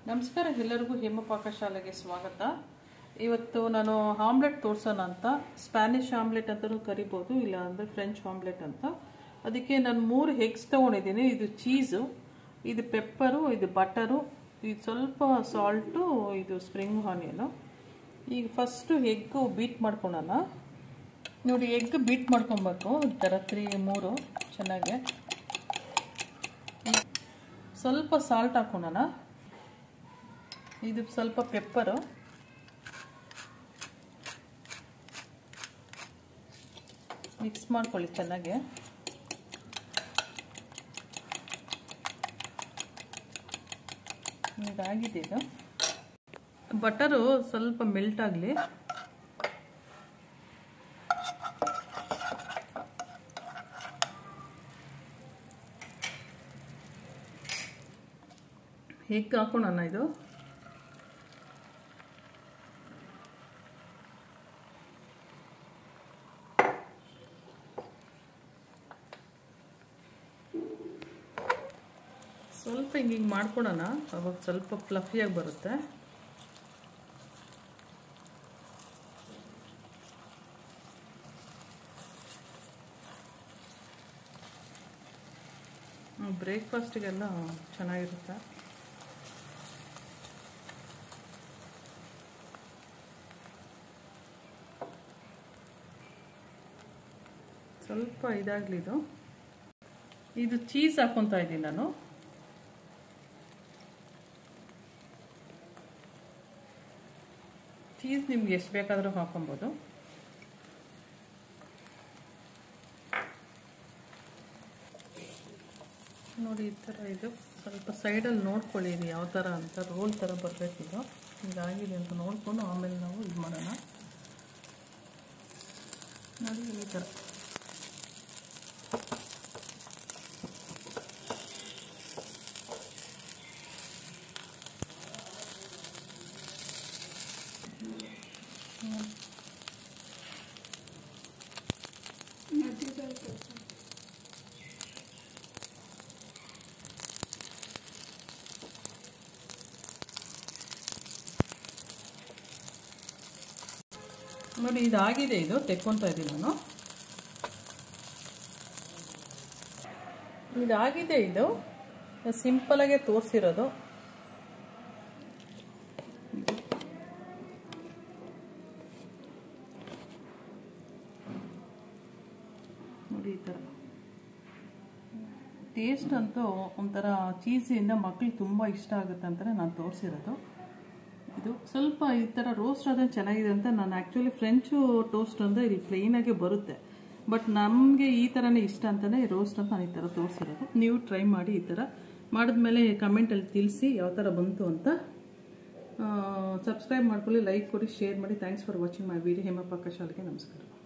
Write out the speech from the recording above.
ನಮಸ್ಕಾರ ಎಲ್ಲರಿಗೂ ಹೇಮ ಪಾಕಶಾಲೆಗೆ ಸ್ವಾಗತ ಇವತ್ತು ನಾನು ಆಮ್ಲೆಟ್ ತೋರ್ಸೋಣ ಅಂತ ಸ್ಪ್ಯಾನಿಷ್ ಆಮ್ಲೆಟ್ ಅಂತಲೂ ಕರಿಬೋದು ಇಲ್ಲ ಅಂದರೆ ಫ್ರೆಂಚ್ ಆಮ್ಲೆಟ್ ಅಂತ ಅದಕ್ಕೆ ನಾನು ಮೂರು ಎಗ್ಸ್ ತೊಗೊಂಡಿದ್ದೀನಿ ಇದು ಚೀಸು ಇದು ಪೆಪ್ಪರು ಇದು ಬಟರು ಇದು ಸ್ವಲ್ಪ ಸಾಲ್ಟು ಇದು ಸ್ಪ್ರಿಂಗ್ ಆನಿಯನು ಈಗ ಫಸ್ಟು ಎಗ್ಗು ಬೀಟ್ ಮಾಡ್ಕೊಳೋಣ ನೋಡಿ ಎಗ್ ಬೀಟ್ ಮಾಡ್ಕೊಬೇಕು ಈ ಥರ ತ್ರೀ ಮೂರು ಚೆನ್ನಾಗೆ ಸ್ವಲ್ಪ ಸಾಲ್ಟ್ ಹಾಕೋಣ ಇದು ಸ್ವಲ್ಪ ಪೆಪ್ಪರು ಮಿಕ್ಸ್ ಮಾಡ್ಕೊಳ್ಳಿ ಚೆನ್ನಾಗಿ ಇದಾಗಿದೆ ಇದು ಬಟರು ಸ್ವಲ್ಪ ಮೆಲ್ಟ್ ಆಗಲಿ ಎಗ್ ಹಾಕೋಣ ಇದು ಸ್ವಲ್ಪ ಹಿಂಗೆ ಹಿಂಗೆ ಮಾಡ್ಕೊಳೋಣ ಅವಾಗ ಸ್ವಲ್ಪ ಫ್ಲಫಿಯಾಗಿ ಬರುತ್ತೆ ಬ್ರೇಕ್ಫಾಸ್ಟಿಗೆಲ್ಲ ಚೆನ್ನಾಗಿರುತ್ತೆ ಸ್ವಲ್ಪ ಇದಾಗಲಿ ಇದು ಇದು ಚೀಸ್ ಹಾಕೊತಾ ಇದ್ದೀನಿ ನಾನು ಚೀಸ್ ನಿಮ್ಗೆ ಎಷ್ಟು ಬೇಕಾದರೂ ಹಾಕೊಬೋದು ನೋಡಿ ಈ ಥರ ಇದು ಸ್ವಲ್ಪ ಸೈಡಲ್ಲಿ ನೋಡ್ಕೊಳ್ಳಿ ಇದು ಯಾವ ಥರ ಅಂತ ರೋಲ್ ಥರ ಬರಬೇಕಿದು ಹೀಗಾಗಿದೆ ಅಂತ ನೋಡಿಕೊಂಡು ಆಮೇಲೆ ನಾವು ಇದು ಮಾಡೋಣ ನೋಡಿ ಈ ಥರ ನೋಡಿ ಇದಾಗಿದೆ ಇದು ತೆಕ್ಕೊತಾ ಇದ್ದೀನಿ ನಾನು ಇದಾಗಿದೆ ಇದು ಸಿಂಪಲಾಗೆ ತೋರಿಸಿರೋದು ನೋಡಿ ಈ ಥರ ಟೇಸ್ಟ್ ಅಂತೂ ಒಂಥರ ಚೀಸಿಯಿಂದ ಮಕ್ಳಿಗೆ ತುಂಬ ಇಷ್ಟ ಆಗುತ್ತೆ ಅಂತಲೇ ನಾನು ತೋರಿಸಿರೋದು ಇದು ಸ್ವಲ್ಪ ಈ ಥರ ರೋಸ್ಟ್ ಆದರೆ ಚೆನ್ನಾಗಿದೆ ಅಂತ ನಾನು ಆ್ಯಕ್ಚುಲಿ ಫ್ರೆಂಚು ಟೋಸ್ಟ್ ಅಂದರೆ ಇಲ್ಲಿ ಪ್ಲೇನಾಗೆ ಬರುತ್ತೆ ಬಟ್ ನಮಗೆ ಈ ಥರನೇ ಇಷ್ಟ ಅಂತಲೇ ರೋಸ್ಟ್ ಅಂತ ನಾನು ಈ ಥರ ತೋರಿಸಿರೋದು ನೀವು ಟ್ರೈ ಮಾಡಿ ಈ ಥರ ಮಾಡಿದ್ಮೇಲೆ ಕಮೆಂಟಲ್ಲಿ ತಿಳಿಸಿ ಯಾವ ಥರ ಬಂತು ಅಂತ ಸಬ್ಸ್ಕ್ರೈಬ್ ಮಾಡ್ಕೊಳ್ಳಿ ಲೈಕ್ ಕೊಡಿ ಶೇರ್ ಮಾಡಿ thanks for watching my video Hemappa ಶಾಲೆಗೆ ನಮಸ್ಕಾರ